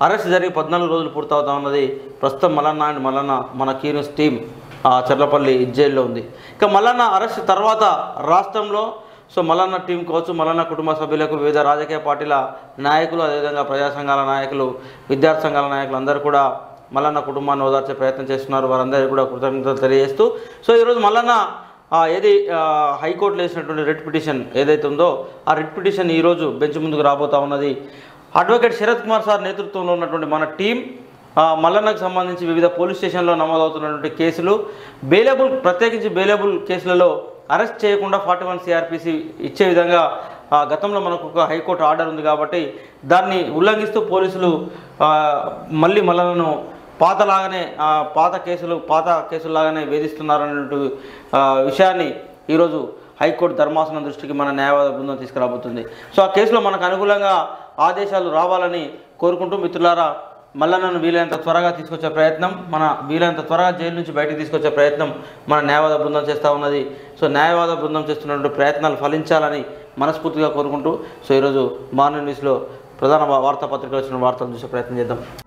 arrest జరిగి పద్నాలుగు రోజులు పూర్తవుతా ఉన్నది ప్రస్తుతం మల్లన్న అండ్ మల్లన్న మన కీనూస్ టీం ఆ, చర్లపల్లి జైల్లో ఉంది ఇక మల్లన్న అరెస్ట్ తర్వాత రాష్ట్రంలో సో మల్లన్న టీం కావచ్చు మల్లన్న కుటుంబ సభ్యులకు వివిధ రాజకీయ పార్టీల నాయకులు అదేవిధంగా ప్రజా సంఘాల నాయకులు విద్యార్థి సంఘాల నాయకులు అందరూ కూడా మల్లన్న కుటుంబాన్ని ఓదార్చే ప్రయత్నం చేస్తున్నారు వారందరికీ కూడా కృతజ్ఞతలు తెలియజేస్తూ సో ఈరోజు మల్లన్న ఆ, ఏది ఆ, హైకోర్టులో వేసినటువంటి రిట్ పిటిషన్ ఏదైతే ఉందో ఆ రిట్ పిటిషన్ ఈరోజు బెంచ్ ముందుకు రాబోతా ఉన్నది అడ్వకేట్ శరత్ కుమార్ సార్ నేతృత్వంలో ఉన్నటువంటి మన టీం ఆ, మల్లన్నకు సంబంధించి వివిధ పోలీస్ స్టేషన్లో నమోదవుతున్నటువంటి కేసులు బెయిలబుల్ ప్రత్యేకించి బెయిలబుల్ కేసులలో అరెస్ట్ చేయకుండా ఫార్టీ వన్ సిఆర్పిసి ఇచ్చే విధంగా ఆ, గతంలో మనకు ఒక హైకోర్టు ఆర్డర్ ఉంది కాబట్టి దాన్ని ఉల్లంఘిస్తూ పోలీసులు ఆ, మళ్ళీ మల్లన్నను పాతలాగానే ఆ, పాత కేసులు పాత కేసుల్లాగానే వేధిస్తున్నారన్నట్టు ఆ, విషయాన్ని ఈరోజు హైకోర్టు ధర్మాసనం దృష్టికి మన న్యాయవాద బృందం తీసుకురాబోతుంది సో ఆ కేసులో మనకు అనుకూలంగా ఆదేశాలు రావాలని కోరుకుంటూ మిత్రులారా మల్లన్నను వీలైనంత త్వరగా తీసుకొచ్చే ప్రయత్నం మన వీలైనంత త్వరగా జైలు నుంచి బయటికి తీసుకొచ్చే ప్రయత్నం మన న్యాయవాద బృందం చేస్తూ ఉన్నది సో న్యాయవాద బృందం చేస్తున్నటువంటి ప్రయత్నాలు ఫలించాలని మనస్ఫూర్తిగా కోరుకుంటూ సో ఈరోజు మార్నింగ్ న్యూస్లో ప్రధాన వా- వార్తాపత్రికలు వచ్చిన వార్తలు చూసే ప్రయత్నం చేద్దాం